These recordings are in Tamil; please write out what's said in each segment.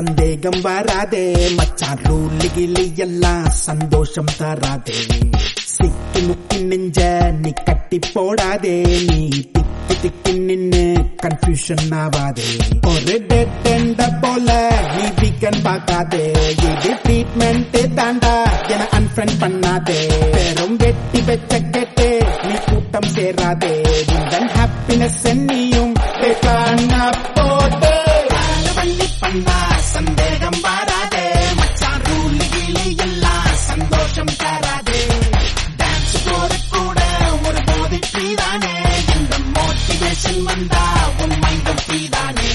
சந்தேகம் வராதே மச்சான் ரூலு கிளி எல்லாம் சந்தோஷம் தராதே சிக்கி முக்கி நெஞ்ச நீ கட்டி போடாதே நீ திக்கி திக்கி நின்னு கன்ஃபியூஷன் ஆவாதே ஒரு டெட் போல நீ வீக்கன் பார்க்காதே இது ட்ரீட்மெண்ட் தாண்டா என அன்ஃப்ரெண்ட் பண்ணாதே வெறும் வெட்டி வெச்ச கேட்டு நீ கூட்டம் சேராதே உங்கள் ஹாப்பினஸ் நீயும் பேசான போதே வள்ளி பண்ணா சந்தேகம் வராதே மச்சான் ரூல் கீழே எல்லாம் சந்தோஷம் தராதே டான்ஸ் போட கூட ஒரு போதை ஃப்ரீதானே இந்த மோட்டிவேஷன் வந்தா உன் மைண்டும் ஃப்ரீதானே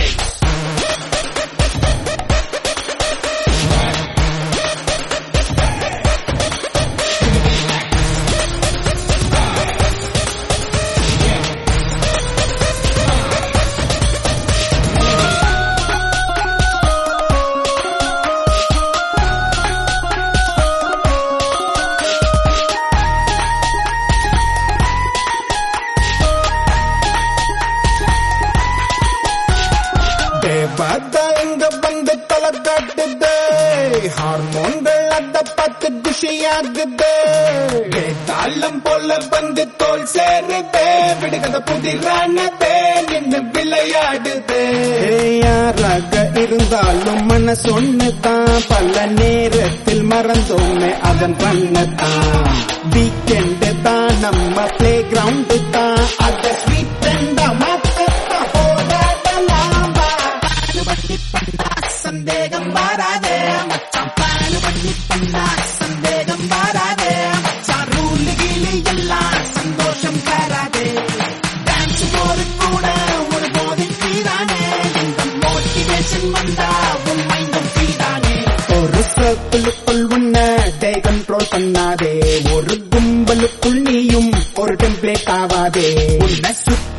தேவதா இங்க வந்து தலை காட்டுது ஹார்மோன்கள் அத பார்த்து குஷியாகுது தாளம் போல வந்து தோல் சேருதே விடுகத புதிரானதே நின்று விளையாடுது யாராக இருந்தாலும் மனசு ஒண்ணுதான் பல நேரத்தில் மறந்தோமே அதன் பண்ணத்தான் வீக்கெண்டு தான் நம்ம பிளே கிரவுண்டு தான் அத ஸ்வீட் அண்டா மாத்தத்தான் போராடலாம் வா. பாலு பண்ணி பண்ணா சந்தேகம் வராதே மச்சான் பாலு பண்ணி பண்ணா சந்தேகம் வராதே மச்சான் ரூல் கீழே எல்லாம் சந்தோஷம் தராதே டான்ஸ் போது கூட ஒரு போதை ஃப்ரீதானே இந்த மோட்டிவேஷன் வந்தா உன் மைண்டும் ஃப்ரீதானே ஒரு சர்க்கிளுக்குள் உன்ன டே கண்ட்ரோல் பண்ணாதே ஒரு கும்பலுக்குள் நீயும் ஒரு டெம்ப்ளேட் ஆவாதே உன்னை சுத்தி